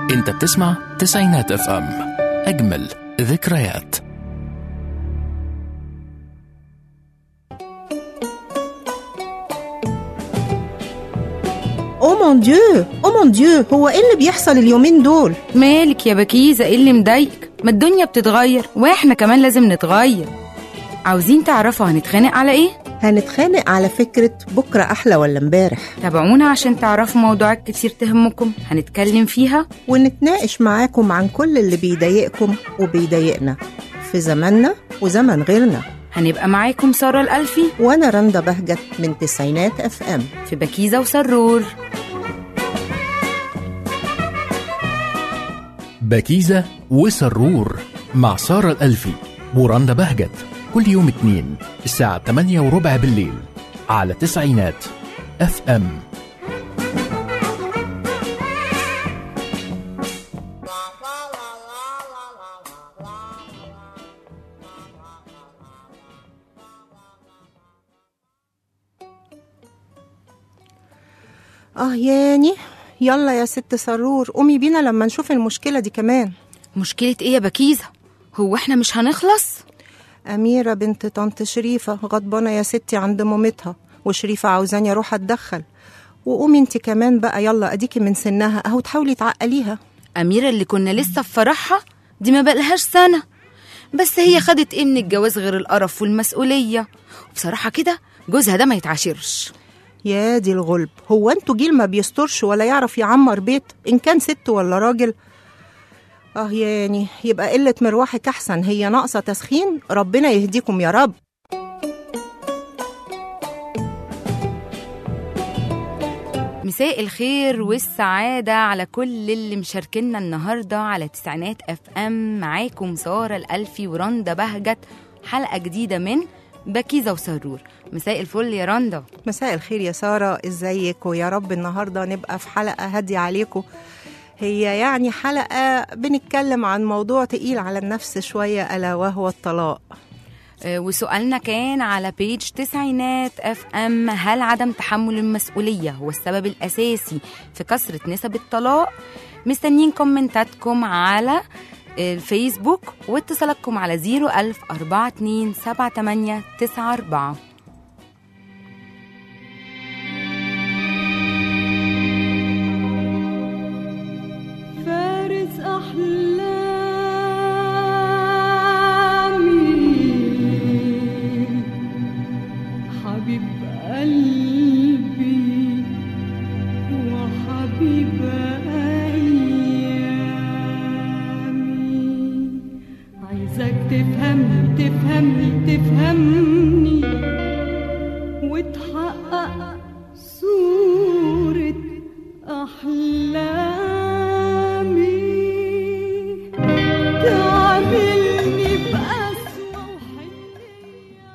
انت بتسمع تسعينات اف ام اجمل ذكريات او مون ديو او مون ديو هو ايه اللي بيحصل اليومين دول مالك يا بكيزة ايه اللي مضايقك ما الدنيا بتتغير واحنا كمان لازم نتغير عاوزين تعرفوا هنتخانق على ايه هنتخانق على فكرة بكرة أحلى ولا امبارح تابعونا عشان تعرفوا موضوعات كتير تهمكم هنتكلم فيها ونتناقش معاكم عن كل اللي بيضايقكم وبيضايقنا في زماننا وزمن غيرنا هنبقى معاكم سارة الألفي وأنا رندا بهجت من تسعينات اف ام في بكيزة وسرور بكيزة وسرور مع سارة الألفي ورندا بهجت كل يوم اثنين الساعة 8 وربع بالليل على تسعينات اف ام اه ياني يلا يا ست سرور قومي بينا لما نشوف المشكلة دي كمان مشكلة ايه يا بكيزة هو احنا مش هنخلص أميرة بنت طنط شريفة غضبانة يا ستي عند مامتها وشريفة عاوزاني أروح أتدخل وقومي انت كمان بقى يلا أديكي من سنها أهو تحاولي تعقليها أميرة اللي كنا لسه في فرحها دي ما بقلهاش سنة بس هي خدت ايه من الجواز غير القرف والمسؤولية وبصراحة كده جوزها ده ما يتعاشرش يا دي الغلب هو انتوا جيل ما بيسترش ولا يعرف يعمر بيت ان كان ست ولا راجل اه يعني يبقى قلة مروحك احسن هي ناقصة تسخين ربنا يهديكم يا رب مساء الخير والسعادة على كل اللي مشاركنا النهاردة على تسعينات اف ام معاكم سارة الألفي ورندا بهجت حلقة جديدة من بكيزة وسرور مساء الفل يا رندا مساء الخير يا سارة ازيك ويا رب النهاردة نبقى في حلقة هادية عليكم هي يعني حلقة بنتكلم عن موضوع تقيل على النفس شوية ألا وهو الطلاق آه، وسؤالنا كان على بيج تسعينات اف ام هل عدم تحمل المسؤولية هو السبب الأساسي في كثرة نسب الطلاق مستنيين كومنتاتكم على الفيسبوك واتصالاتكم على 01000 42 78 94 فارس أحلامي حبيب قلبي وحبيب أيامي عايزك تفهمني تفهمني تفهمني وتحقق صورة أحلامي تعاملني بقسوة وحنية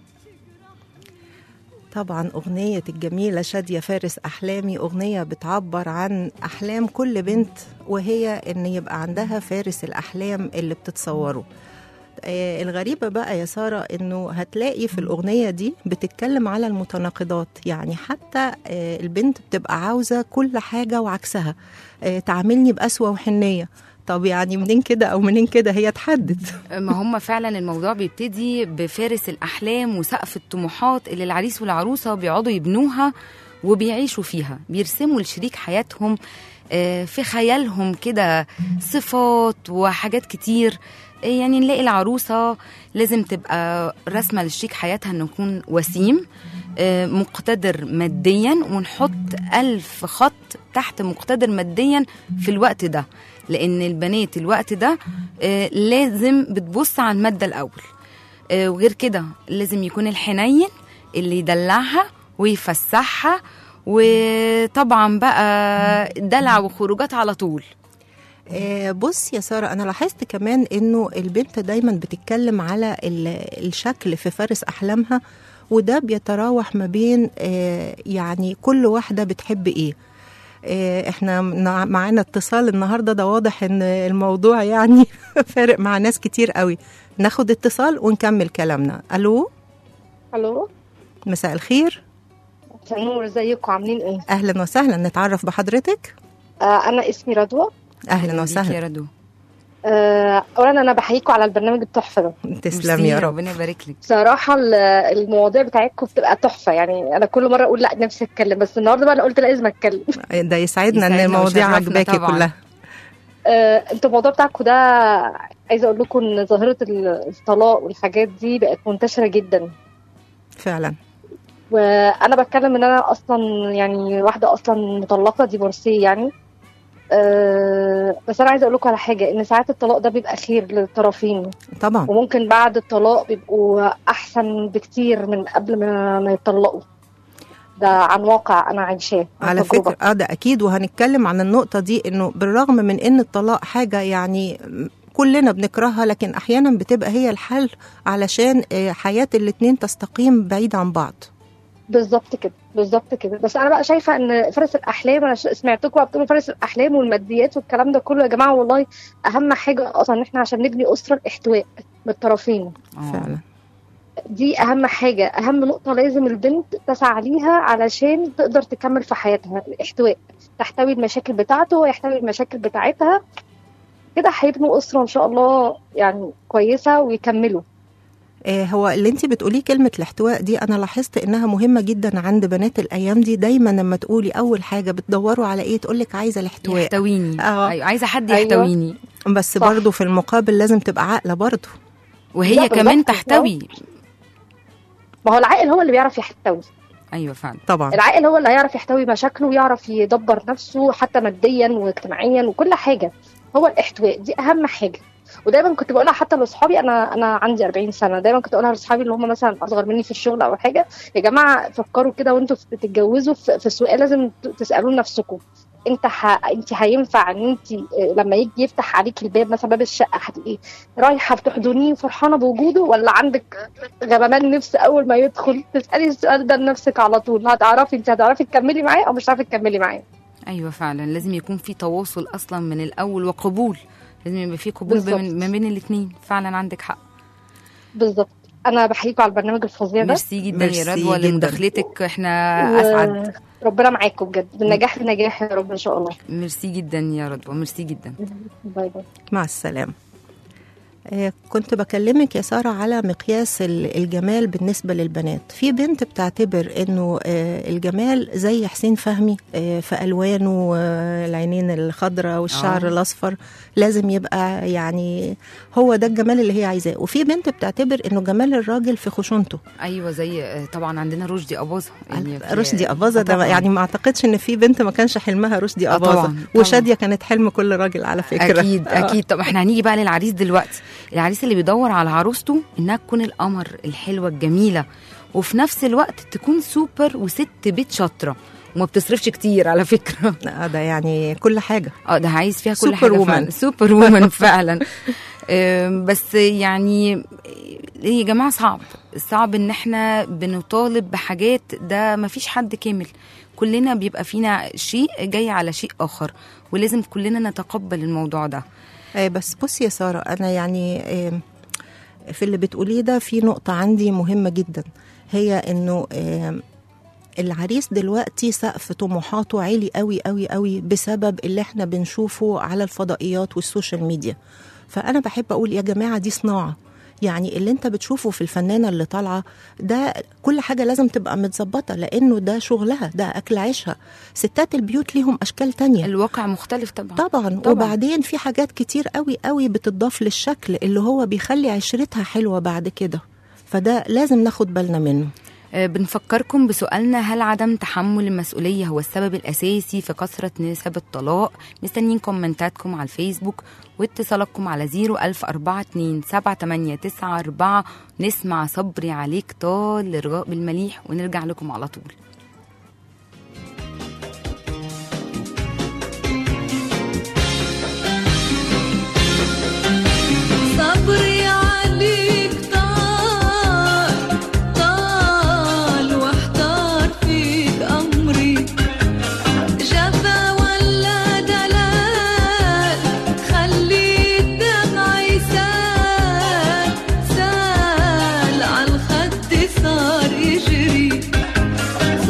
طبعا أغنية الجميلة شادية فارس أحلامي أغنية بتعبر عن أحلام كل بنت وهي إن يبقى عندها فارس الأحلام اللي بتتصوره آه، الغريبة بقى يا سارة إنه هتلاقي في الأغنية دي بتتكلم على المتناقضات يعني حتى آه، البنت بتبقى عاوزة كل حاجة وعكسها آه، تعاملني بقسوة وحنية طب يعني منين كده أو منين كده هي تحدد ما هم فعلا الموضوع بيبتدي بفارس الأحلام وسقف الطموحات اللي العريس والعروسة بيقعدوا يبنوها وبيعيشوا فيها بيرسموا لشريك حياتهم آه، في خيالهم كده صفات وحاجات كتير آه، يعني نلاقي العروسة لازم تبقى رسمة لشريك حياتها انه يكون وسيم آه، مقتدر ماديا ونحط ألف خط تحت مقتدر ماديا في الوقت ده لأن البنات الوقت ده آه، لازم بتبص على المادة الأول آه، وغير كده لازم يكون الحنين اللي يدلعها ويفسحها وطبعا بقى دلع وخروجات على طول آه، بص يا سارة أنا لاحظت كمان إنه البنت دايما بتتكلم على ال- الشكل في فارس أحلامها وده بيتراوح ما بين آه، يعني كل واحدة بتحب إيه آه، احنا مع- معانا اتصال النهارده ده واضح ان الموضوع يعني فارق مع ناس كتير قوي ناخد اتصال ونكمل كلامنا الو الو مساء الخير مساء النور ازيكم عاملين ايه اهلا وسهلا نتعرف بحضرتك آه انا اسمي رضوى اهلا بيك يا وسهلا رضوى آه، اولا انا بحييكم على البرنامج التحفه ده تسلمي ميرسي، يا رب ربنا يبارك لك بصراحه ال- المواضيع بتاعتكم بتبقى تحفه يعني انا كل مره اقول لا نفسي اتكلم بس النهارده بقى انا قلت لازم اتكلم ده يسعدنا ان يسعدنا المواضيع ويشرفنا عجباكي طبعاً. كلها آه، انتوا الموضوع بتاعكم ده عايزه اقول لكم ان ظاهره ال- الطلاق والحاجات دي بقت منتشره جدا فعلا وانا بتكلم ان انا اصلا يعني واحده اصلا مطلقه ديفورسيه يعني أه بس انا عايزه اقول لكم على حاجه ان ساعات الطلاق ده بيبقى خير للطرفين طبعا وممكن بعد الطلاق بيبقوا احسن بكتير من قبل ما ما يطلقوا ده عن واقع انا عايشاه عن على تجربة. فكرة اه ده اكيد وهنتكلم عن النقطة دي انه بالرغم من ان الطلاق حاجة يعني كلنا بنكرهها لكن احيانا بتبقى هي الحل علشان آه، حياة الاتنين تستقيم بعيد عن بعض بالظبط كده بالظبط كده بس انا بقى شايفه ان فرس الاحلام انا ش- سمعتكم بقى بتقولوا فرس الاحلام والماديات والكلام ده كله يا جماعه والله اهم حاجه اصلا ان احنا عشان نبني اسره الاحتواء من الطرفين آه. فعلا دي اهم حاجه اهم نقطه لازم البنت تسعى ليها علشان تقدر تكمل في حياتها الاحتواء تحتوي المشاكل بتاعته ويحتوي المشاكل بتاعتها كده هيبنوا اسره ان شاء الله يعني كويسه ويكملوا آه، هو اللي انت بتقوليه كلمة الاحتواء دي انا لاحظت انها مهمة جدا عند بنات الايام دي دايما لما تقولي اول حاجة بتدوروا على ايه تقولك عايزة الاحتواء يحتويني آه. ايوه عايزه حد أيوة. يحتويني بس صح. برضو في المقابل لازم تبقى عاقلة برضو وهي لا، كمان بالظبط. تحتوي ما هو العاقل هو اللي بيعرف يحتوي ايوه فعلا طبعا العاقل هو اللي هيعرف يحتوي مشاكله ويعرف يدبر نفسه حتى ماديا واجتماعيا وكل حاجه هو الاحتواء دي اهم حاجه ودايما كنت بقولها حتى لاصحابي انا انا عندي 40 سنه دايما كنت اقولها لاصحابي اللي هم مثلا اصغر مني في الشغل او حاجه يا جماعه فكروا كده وانتوا بتتجوزوا في في سؤال لازم ت- تسالوه نفسكم انت ح... انت هينفع ان انت آه، لما يجي يفتح عليك الباب مثلا باب الشقه هتبقي رايحه بتحضنيه وفرحانه بوجوده ولا عندك غمامان نفس اول ما يدخل تسالي السؤال ده لنفسك على طول هتعرفي انت هتعرفي تكملي معاه او مش هتعرفي تكملي معاه ايوه فعلا لازم يكون في تواصل اصلا من الاول وقبول لازم يبقى في قبول بالظبط. بين- ما بين الاثنين فعلا عندك حق بالظبط انا بحييكم على البرنامج الفظيع ده ميرسي جدا يا ميرسي رضوى جداً. لمداخلتك احنا اسعد ربنا معاكم بجد بالنجاح بنجاح يا رب ان شاء الله ميرسي جدا يا رضوى ميرسي جدا باي باي مع السلامة آه، كنت بكلمك يا سارة على مقياس ال- الجمال بالنسبة للبنات في بنت بتعتبر انه آه، الجمال زي حسين فهمي آه، في ألوانه آه، العينين الخضراء والشعر آه. الأصفر لازم يبقى يعني هو ده الجمال اللي هي عايزاه وفي بنت بتعتبر انه جمال الراجل في خشونته ايوه زي آه، طبعا عندنا رشدي اباظه يعني في- رشدي أباظة ده طبعاً. يعني ما اعتقدش ان في بنت ما كانش حلمها رشدي آه، أباظة طبعاً، طبعاً. وشادية كانت حلم كل راجل على فكرة اكيد آه. اكيد طب احنا هنيجي بقى للعريس دلوقتي العريس اللي بيدور على عروسته انها تكون القمر الحلوه الجميله وفي نفس الوقت تكون سوبر وست بيت شاطره وما بتصرفش كتير على فكره آه، ده يعني كل حاجة اه ده عايز فيها كل سوبر حاجه وومن. فعلا سوبر وومن فعلا آم، بس يعني يا جماعه صعب صعب ان احنا بنطالب بحاجات ده ما فيش حد كامل كلنا بيبقى فينا شيء جاي على شيء اخر ولازم كلنا نتقبل الموضوع ده آه، بس بصي يا سارة أنا يعني آم، في اللي بتقوليه ده في نقطة عندي مهمة جدا هي إنه آم، العريس دلوقتي سقف طموحاته عالي قوي قوي قوي بسبب اللي احنا بنشوفه على الفضائيات والسوشيال ميديا فأنا بحب أقول يا جماعة دي صناعة يعني اللي انت بتشوفه في الفنانة اللي طالعة ده كل حاجة لازم تبقى متظبطة لأنه ده شغلها ده أكل عيشها ستات البيوت ليهم أشكال تانية الواقع مختلف طبعا طبعا, طبعاً. طبعا وبعدين في حاجات كتير قوي قوي بتضاف للشكل اللي هو بيخلي عشرتها حلوه بعد كده فده لازم ناخد بالنا منه آه، بنفكركم بسؤالنا هل عدم تحمل المسؤولية هو السبب الأساسي في كثرة نسب الطلاق مستنيين كومنتاتكم على الفيسبوك واتصالاتكم على 01042 نسمع صبري عليك طال لرجاء بالمليح ونرجع لكم على طول صبري عليك طال طال واحتار فيك أمري جفا ولا دلال خليت دمعي سال سال عالخد صار يجري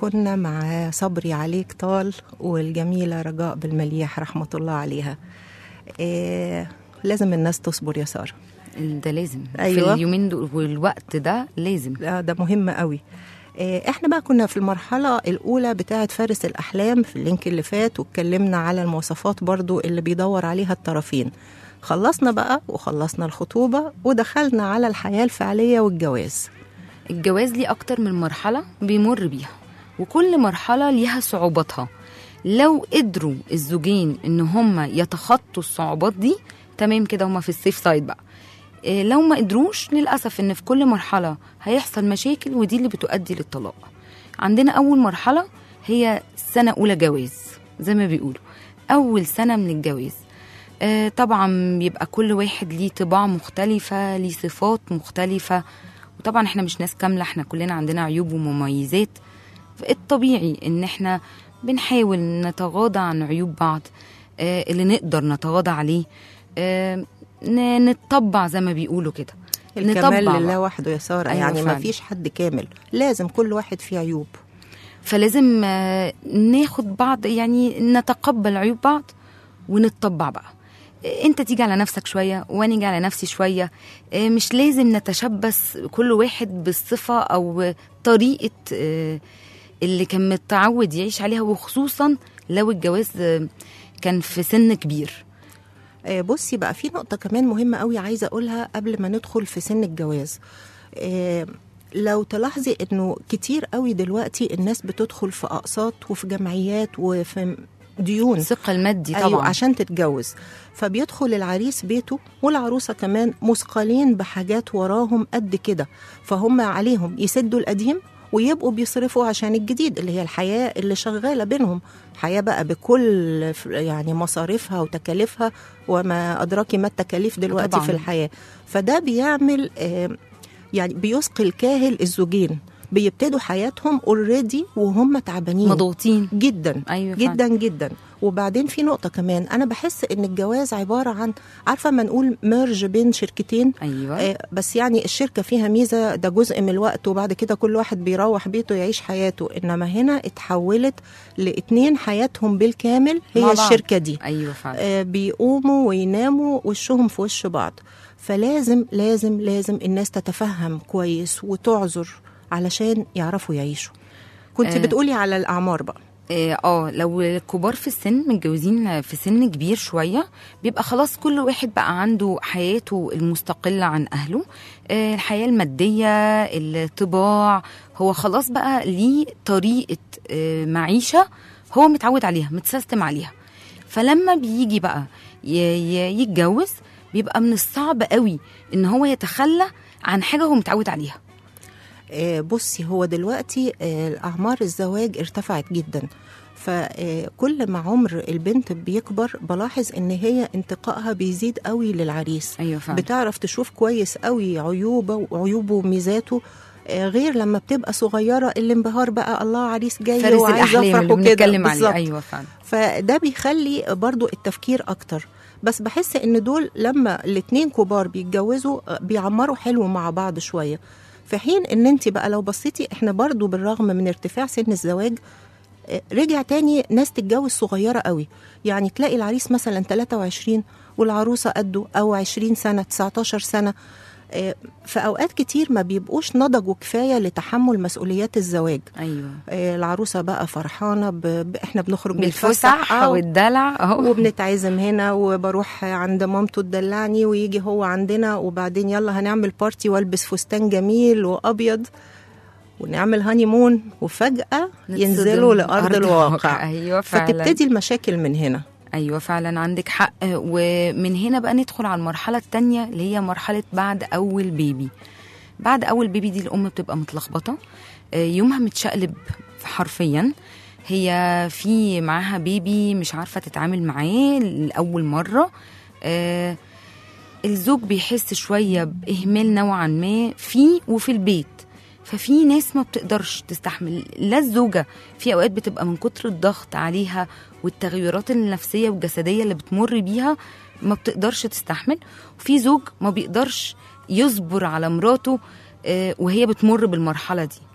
كنا مع صبري عليك طال والجميلة رجاء بالمليح رحمة الله عليها إيه لازم الناس تصبر يا سارة ده لازم أيوة. في اليومين دول والوقت ده لازم لا ده مهم قوي إيه، احنا بقى كنا في المرحلة الأولى بتاعة فارس الأحلام في اللينك اللي فات واتكلمنا على المواصفات برضو اللي بيدور عليها الطرفين خلصنا بقى وخلصنا الخطوبة ودخلنا على الحياة الفعلية والجواز الجواز ليه أكتر من مرحلة بيمر بيها وكل مرحلة ليها صعوباتها لو قدروا الزوجين إن هما يتخطوا الصعوبات دي تمام كده هما في السيف سايد بقى إيه، لو ما قدروش للأسف إن في كل مرحلة هيحصل مشاكل ودي اللي بتؤدي للطلاق عندنا أول مرحلة هي سنة أولى جواز زي ما بيقولوا أول سنة من الجواز آه، طبعا بيبقى كل واحد ليه طباع مختلفة ليه صفات مختلفة وطبعا احنا مش ناس كاملة احنا كلنا عندنا عيوب ومميزات الطبيعي ان احنا بنحاول نتغاضى عن عيوب بعض آه، اللي نقدر نتغاضى عليه آه، ن- نتطبع زي ما بيقولوا كده الكمال نطبع لله بقى. وحده يا سارة أيوة يعني ما فعلا. فيش حد كامل لازم كل واحد فيه عيوب فلازم آه، ناخد بعض يعني نتقبل عيوب بعض ونتطبع بقى آه، انت تيجي على نفسك شويه وانا اجي على نفسي شويه آه، مش لازم نتشبث كل واحد بالصفه او طريقه آه، اللي كان متعود يعيش عليها وخصوصا لو الجواز آه، كان في سن كبير آه، بصي بقى في نقطة كمان مهمة قوي عايزة أقولها قبل ما ندخل في سن الجواز آه، لو تلاحظي انه كتير قوي دلوقتي الناس بتدخل في اقساط وفي جمعيات وفي ديون الثقه المادي طبعا أيوة عشان تتجوز فبيدخل العريس بيته والعروسة كمان مثقلين بحاجات وراهم قد كده فهم عليهم يسدوا القديم ويبقوا بيصرفوا عشان الجديد اللي هي الحياة اللي شغالة بينهم حياة بقى بكل ف- يعني مصاريفها وتكاليفها وما أدراكي ما التكاليف دلوقتي طبعاً. في الحياة فده بيعمل آه، يعني بيثقل كاهل الزوجين بيبتدوا حياتهم اوريدي وهم تعبانين مضغوطين جدا ايوه فعلا. جدا جدا وبعدين في نقطه كمان انا بحس ان الجواز عباره عن عارفه ما نقول ميرج بين شركتين ايوه آه بس يعني الشركه فيها ميزه ده جزء من الوقت وبعد كده كل واحد بيروح بيته يعيش حياته انما هنا اتحولت لاتنين حياتهم بالكامل مع هي بعض. الشركه دي ايوه فعلا آه، بيقوموا ويناموا وشهم في وش بعض فلازم لازم لازم الناس تتفهم كويس وتعذر علشان يعرفوا يعيشوا كنت آه. بتقولي على الاعمار بقى اه آه، لو كبار في السن متجوزين في سن كبير شويه بيبقى خلاص كل واحد بقى عنده حياته المستقله عن اهله آه، الحياه الماديه الطباع هو خلاص بقى ليه طريقه آه، معيشه هو متعود عليها متسيستم عليها فلما بيجي بقى ي- ي- يتجوز بيبقى من الصعب قوي ان هو يتخلى عن حاجه هو متعود عليها آه، بصي هو دلوقتي آه، اعمار الزواج ارتفعت جدا فكل ما عمر البنت بيكبر بلاحظ ان هي انتقائها بيزيد قوي للعريس ايوه فعلا بتعرف تشوف كويس قوي عيوبه وعيوبه وميزاته آه، غير لما بتبقى صغيره الانبهار بقى الله عريس جاي فارس وعايز الاحلام افرح اللي وكده بنتكلم عليه بالظبط. ايوه فعلا فده بيخلي برضو التفكير اكتر بس بحس ان دول لما الاتنين كبار بيتجوزوا آه، بيعمروا حلو مع بعض شويه في حين ان انت بقى لو بصيتي احنا برضو بالرغم من ارتفاع سن الزواج آه، رجع تاني ناس تتجوز صغيره قوي يعني تلاقي العريس مثلا 23 والعروسه قده او 20 سنه 19 سنه آه، في اوقات كتير ما بيبقوش نضجوا كفايه لتحمل مسؤوليات الزواج ايوه آه، العروسه بقى فرحانه ب... ب... احنا بنخرج بالفسح نتفسح، آه، والدلع اهو وبنتعزم هنا وبروح عند مامته تدلعني ويجي هو عندنا وبعدين يلا هنعمل بارتي والبس فستان جميل وابيض ونعمل هاني مون وفجاه ينزلوا نتصدم. لارض الواقع ايوه فعلا فتبتدي المشاكل من هنا ايوه فعلا عندك حق ومن هنا بقى ندخل على المرحله الثانيه اللي هي مرحله بعد اول بيبي بعد اول بيبي دي الام بتبقى متلخبطه آه، يومها متشقلب حرفيا هي في معاها بيبي مش عارفه تتعامل معاه لاول مره آه، الزوج بيحس شويه باهمال نوعا ما فيه وفي البيت ففي ناس ما بتقدرش تستحمل لا الزوجه في اوقات بتبقى من كتر الضغط عليها والتغيرات النفسيه والجسديه اللي بتمر بيها ما بتقدرش تستحمل وفي زوج ما بيقدرش يصبر على مراته آه، وهي بتمر بالمرحله دي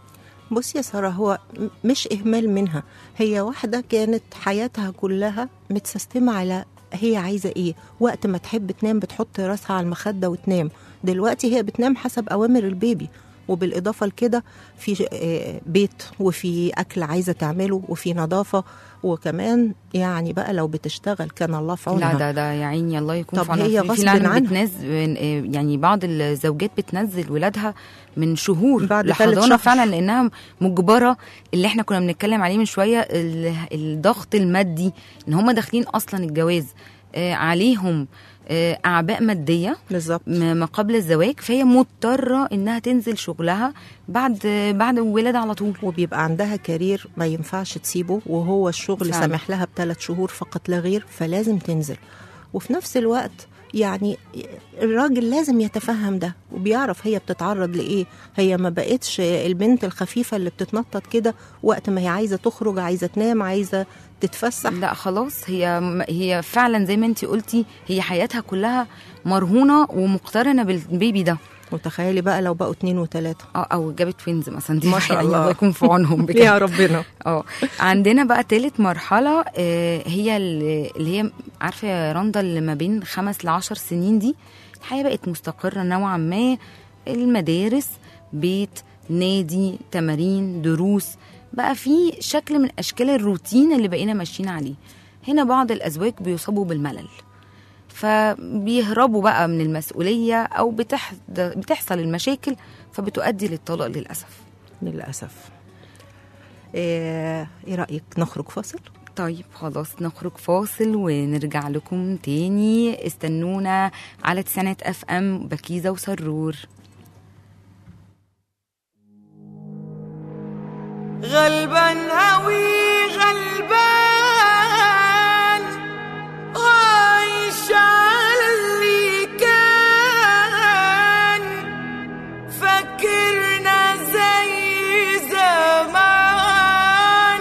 بصي يا ساره هو م- مش اهمال منها هي واحده كانت حياتها كلها متسيستمه على هي عايزه ايه وقت ما تحب تنام بتحط راسها على المخده وتنام دلوقتي هي بتنام حسب اوامر البيبي وبالاضافه لكده في آه، بيت وفي اكل عايزه تعمله وفي نظافه وكمان يعني بقى لو بتشتغل كان الله في عونها لا ده ده يا عيني الله يكون طب في عونها هي في- غصب في العالم عنها. بتنزل يعني بعض الزوجات بتنزل ولادها من شهور بعد ثالث لحضانه شهر. فعلا لانها مجبره اللي احنا كنا بنتكلم عليه من شويه ال- الضغط المادي ان هم داخلين اصلا الجواز آه، عليهم آه، اعباء ماديه بالظبط م- ما قبل الزواج فهي مضطره انها تنزل شغلها بعد بعد الولاده على طول وبيبقى عندها كارير ما ينفعش تسيبه وهو الشغل فعلا. سامح لها بثلاث شهور فقط لا غير فلازم تنزل وفي نفس الوقت يعني الراجل لازم يتفهم ده وبيعرف هي بتتعرض لايه هي ما بقتش البنت الخفيفه اللي بتتنطط كده وقت ما هي عايزه تخرج عايزه تنام عايزه تتفسح لا خلاص هي هي فعلا زي ما انت قلتي هي حياتها كلها مرهونه ومقترنه بالبيبي ده وتخيلي بقى لو بقوا اتنين وتلاته اه او جابت توينز مثلا دي ما شاء يعني الله. الله يكون في عونهم بجد يا ربنا اه عندنا بقى تالت مرحله آه، هي ال- اللي هي عارفه يا رندا اللي ما بين خمس لعشر سنين دي الحياه بقت مستقره نوعا ما المدارس بيت نادي تمارين دروس بقى في شكل من اشكال الروتين اللي بقينا ماشيين عليه هنا بعض الازواج بيصابوا بالملل فبيهربوا بقى من المسؤوليه او بتحد- بتحصل المشاكل فبتؤدي للطلاق للاسف للاسف ايه إيه رايك نخرج فاصل طيب خلاص نخرج فاصل ونرجع لكم تاني استنونا على تسعينات اف ام بكيزة وسرور غلبان هوي غلبان عايش على اللي كان فكرنا زي زمان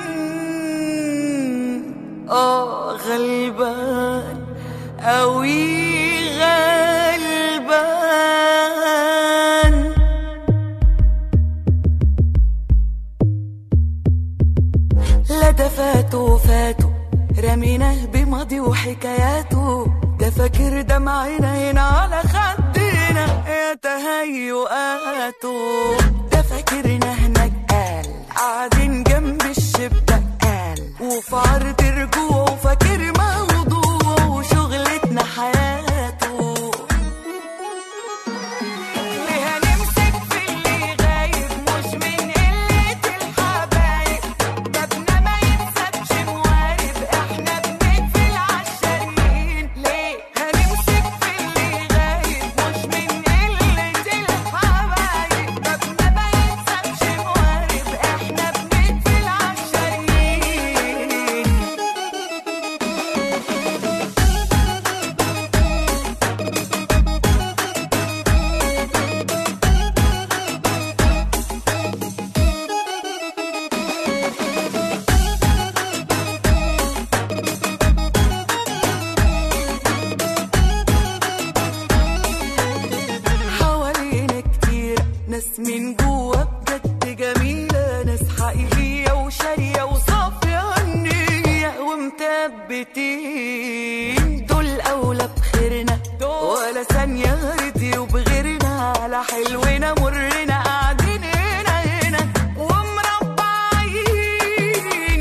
اه غلبان قوي غلبان لا ده فاتوا فاتوا رميناه بماضي وحكاياته ده فاكر دمعنا هنا على خدنا يا تهيؤاته ده فاكرنا هناك قال قاعدين جنب الشباك قال وفي عرض رجوعه فاكر موضوعه وشغلتنا حياته ليه هنمسك في اللي غايب مش من قلة الحبايب جبنا ما يتسابش موارب احنا بنقفل عالشاريين ليه هنمسك في اللي غايب مش من قلة الحبايب جبنا ما يتسابش موارب احنا بنقفل عالشاريين حوالينا كتير ناس من جوا بجد جميلة ناس حقيقية وشارية وصافية النية ومثبتين دول أولى بخيرنا ولا ثانية رضيوا بغيرنا على حلونا مرنا قاعدين هنا هنا ومربعين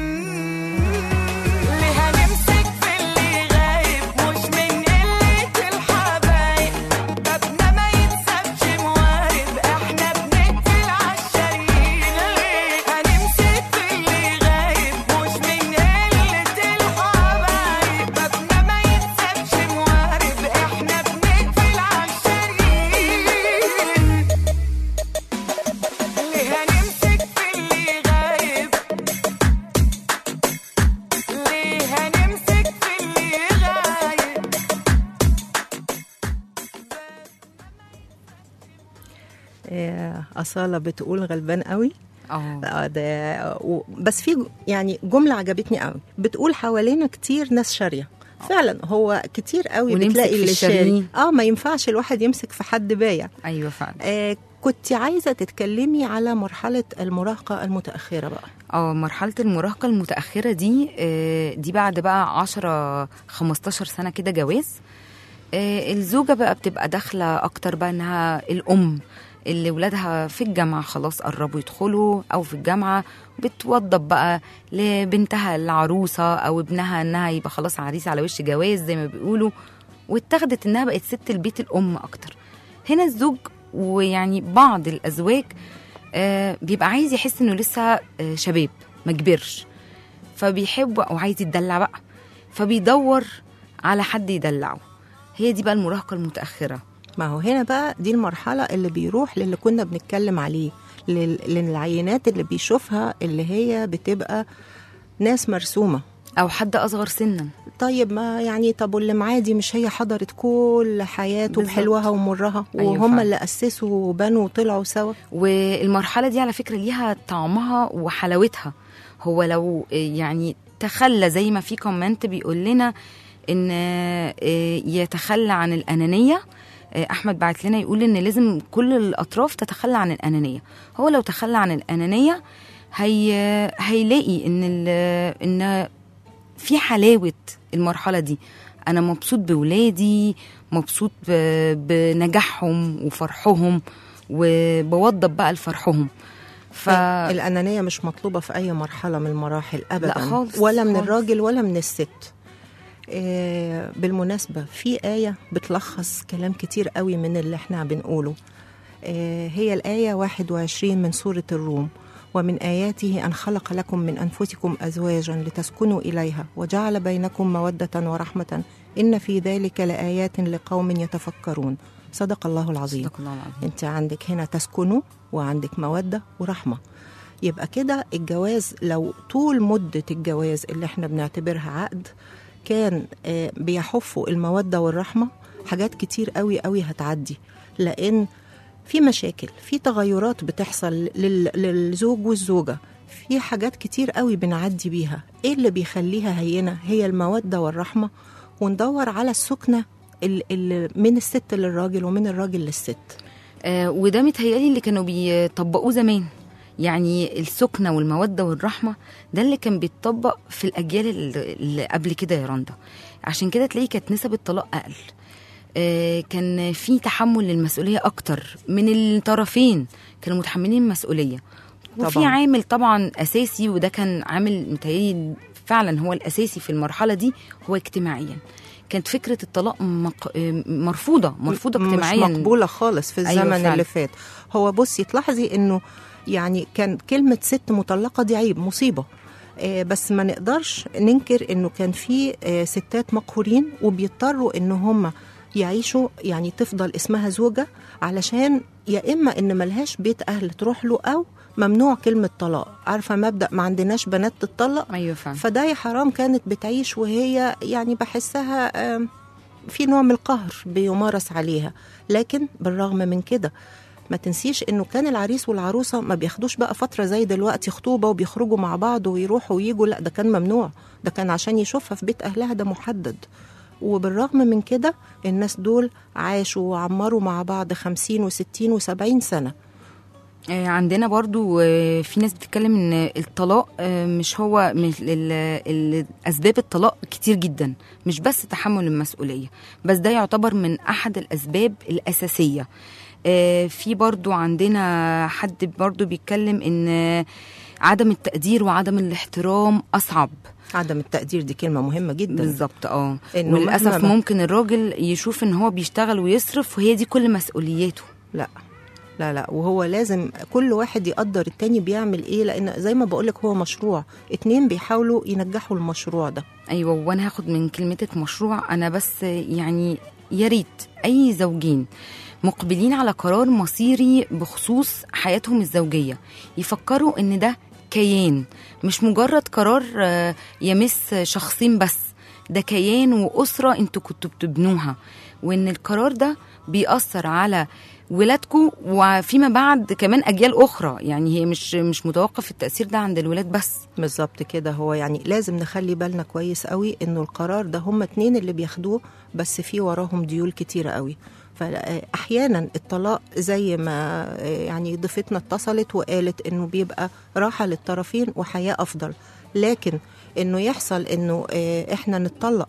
ليه هنمسك في اللي غايب مش من قلة الحبايب بابنا ما يتسابش موارب احنا بنقفل عالشاريين ليه هنمسك في اللي غايب مش من قلة الحبايب بابنا ما يتسابش موارب احنا بنقفل عالشاريين ليه هنمسك في اللي غايب ليه هنمسك في اللي غايب إيه اصاله بتقول غلبان قوي اه آه، ده و- بس في ج- يعني جمله عجبتني قوي بتقول حوالينا كتير ناس شاريه فعلا هو كتير قوي ونمسك بتلاقي في اللي شاري الشاريين. اه ما ينفعش الواحد يمسك في حد بايع ايوه فعلا آه كنت عايزه تتكلمي على مرحله المراهقه المتاخره بقى اه مرحلة المراهقة المتأخرة دي آه، دي بعد بقى 10 15 سنة كده جواز آه، الزوجة بقى بتبقى داخلة أكتر بقى إنها الأم اللي ولادها في الجامعة خلاص قربوا يدخلوا أو في الجامعة بتوضب بقى لبنتها العروسة أو ابنها إنها يبقى خلاص عريس على وش جواز زي ما بيقولوا واتخذت إنها بقت ست البيت الأم أكتر هنا الزوج ويعني بعض الأزواج آه، بيبقى عايز يحس إنه لسه آه، شباب ما كبرش فبيحب او عايز يتدلع بقى فبيدور على حد يدلعه هي دي بقى المراهقه المتاخره ما هو هنا بقى دي المرحله اللي بيروح للي كنا بنتكلم عليه لل- للعينات اللي بيشوفها اللي هي بتبقى ناس مرسومه او حد اصغر سنا طيب ما يعني طب واللي معاه دي مش هي حضرت كل حياته بالظبط. بحلوها ومرها أيوة وهم فعلا. اللي اسسوا وبنوا وطلعوا سوا والمرحله دي على فكره ليها طعمها وحلاوتها هو لو آه، يعني تخلى زي ما في كومنت بيقول لنا ان آه، يتخلى عن الانانيه آه، احمد بعت لنا يقول ان لازم كل الاطراف تتخلى عن الانانيه هو لو تخلى عن الانانيه هي هيلاقي ان ال- ان في حلاوه المرحله دي انا مبسوط بولادي مبسوط ب- بنجاحهم وفرحهم وبوضب بقى لفرحهم ف الانانيه مش مطلوبه في اي مرحله من المراحل ابدا لا خالص، ولا من خالص. الراجل ولا من الست آه، بالمناسبه في ايه بتلخص كلام كتير قوي من اللي احنا بنقوله آه، هي الايه 21 من سوره الروم ومن آياته أن خلق لكم من أنفسكم أزواجا لتسكنوا إليها وجعل بينكم مودة ورحمة إن في ذلك لآيات لقوم يتفكرون صدق الله العظيم صدق الله العظيم انت عندك هنا تسكنوا وعندك مودة ورحمة يبقى كده الجواز لو طول مدة الجواز اللي احنا بنعتبرها عقد كان آه، بيحفوا المودة والرحمة حاجات كتير قوي قوي هتعدي لأن في مشاكل في تغيرات بتحصل لل- للزوج والزوجة في حاجات كتير قوي بنعدي بيها ايه اللي بيخليها هينة هي المودة والرحمة وندور على السكنة ال- ال- من الست للراجل ومن الراجل للست آه وده متهيألي اللي كانوا بيطبقوه زمان يعني السكنة والمودة والرحمة ده اللي كان بيتطبق في الأجيال اللي اللي قبل كده يا رندا عشان كده تلاقي كانت نسب الطلاق أقل آه كان في تحمل للمسؤولية أكتر من الطرفين كانوا متحملين المسؤولية وفي طبعاً. عامل طبعا أساسي وده كان عامل متهيألي فعلا هو الأساسي في المرحلة دي هو اجتماعيا كانت فكرة الطلاق مق... آه، مرفوضة مرفوضة اجتماعيا مش مقبولة خالص في أيوة الزمن فعلا. اللي فات هو بصي تلاحظي انه يعني كان كلمة ست مطلقة دي عيب مصيبة آه، بس ما نقدرش ننكر انه كان في آه، ستات مقهورين وبيضطروا ان هم يعيشوا يعني تفضل اسمها زوجة علشان يا اما ان ملهاش بيت اهل تروح له او ممنوع كلمة طلاق عارفة مبدأ ما عندناش بنات تطلق أيوة فعلا فده يا حرام كانت بتعيش وهي يعني بحسها آم، في نوع من القهر بيمارس عليها لكن بالرغم من كده ما تنسيش انه كان العريس والعروسه ما بياخدوش بقى فتره زي دلوقتي خطوبه وبيخرجوا مع بعض ويروحوا ويجوا لا ده كان ممنوع ده كان عشان يشوفها في بيت اهلها ده محدد وبالرغم من كده الناس دول عاشوا وعمروا مع بعض خمسين وستين وسبعين سنة آه، عندنا برضو آه، في ناس بتتكلم ان الطلاق آه، مش هو مش ال- ال- اسباب الطلاق كتير جدا مش بس تحمل المسؤوليه بس ده يعتبر من احد الاسباب الاساسيه آه، في برضو عندنا حد برضو بيتكلم ان آه، عدم التقدير وعدم الاحترام اصعب عدم التقدير دي كلمة مهمة جدا بالظبط اه إنه وللاسف مهما بقى- ممكن الراجل يشوف ان هو بيشتغل ويصرف وهي دي كل مسؤولياته لا لا لا وهو لازم كل واحد يقدر التاني بيعمل ايه لان زي ما بقولك هو مشروع اتنين بيحاولوا ينجحوا المشروع ده ايوه وانا هاخد من كلمتك مشروع انا بس يعني يا ريت اي زوجين مقبلين على قرار مصيري بخصوص حياتهم الزوجيه يفكروا ان ده كيان مش مجرد قرار آه، يمس شخصين بس ده كيان واسره انتوا كنتوا بتبنوها وان القرار ده بيأثر على ولادكم وفيما بعد كمان اجيال اخرى يعني هي مش مش متوقف التاثير ده عند الولاد بس بالظبط كده هو يعني لازم نخلي بالنا كويس قوي انه القرار ده هم اتنين اللي بياخدوه بس في وراهم ديول كتيرة قوي فاحيانا الطلاق زي ما يعني ضيفتنا اتصلت وقالت انه بيبقى راحه للطرفين وحياه افضل لكن انه يحصل انه آه، احنا نتطلق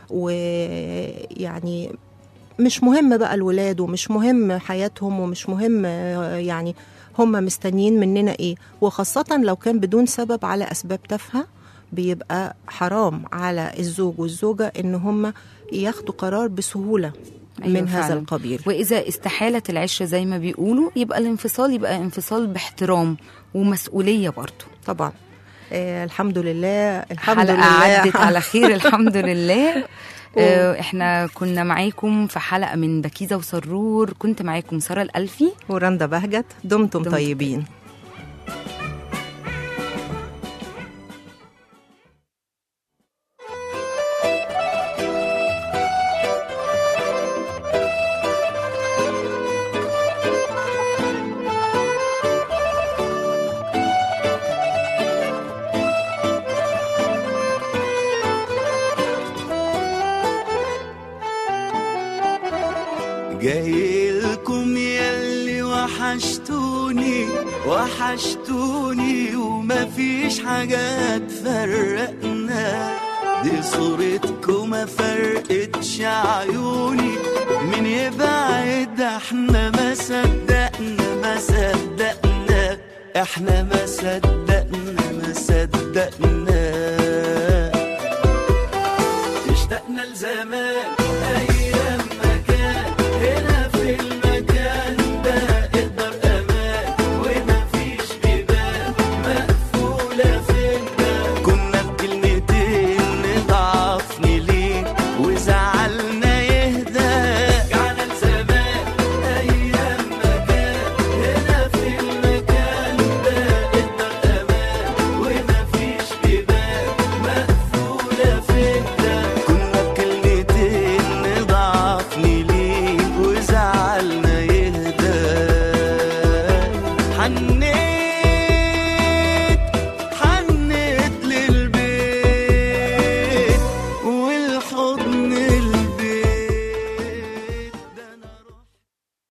ويعني مش مهم بقى الولاد ومش مهم حياتهم ومش مهم آه، يعني هم مستنيين مننا ايه وخاصة لو كان بدون سبب على اسباب تافهة بيبقى حرام على الزوج والزوجة ان هم ياخدوا قرار بسهولة أيوة من هذا فعلاً. القبيل واذا استحالت العشره زي ما بيقولوا يبقى الانفصال يبقى انفصال باحترام ومسؤوليه برضه طبعا آه الحمد لله الحمد حلقه لله عدت على خير الحمد لله آه، احنا كنا معاكم في حلقه من بكيزه وسرور كنت معاكم ساره الالفي ورندا بهجت دمتم دمتم طيبين جايلكم ياللي وحشتوني وحشتوني ومفيش حاجة تفرقنا دي صورتكم ما فرقتش عيوني من يبعد احنا ما صدقنا ما صدقنا احنا ما صدقنا ما صدقنا اشتقنا لزمان ايام مكان هنا في المكان ده اقدر امان وما فيش بيبان مقفوله فينا كنا بكلمتين نضعف نليك وزعلنا يهدى رجعنا لزمان ايام مكان هنا في المكان ده اقدر امان وما فيش بيبان مقفوله فينا كنا بكلمتين نضعف نليك وزعلنا يهدى حنينا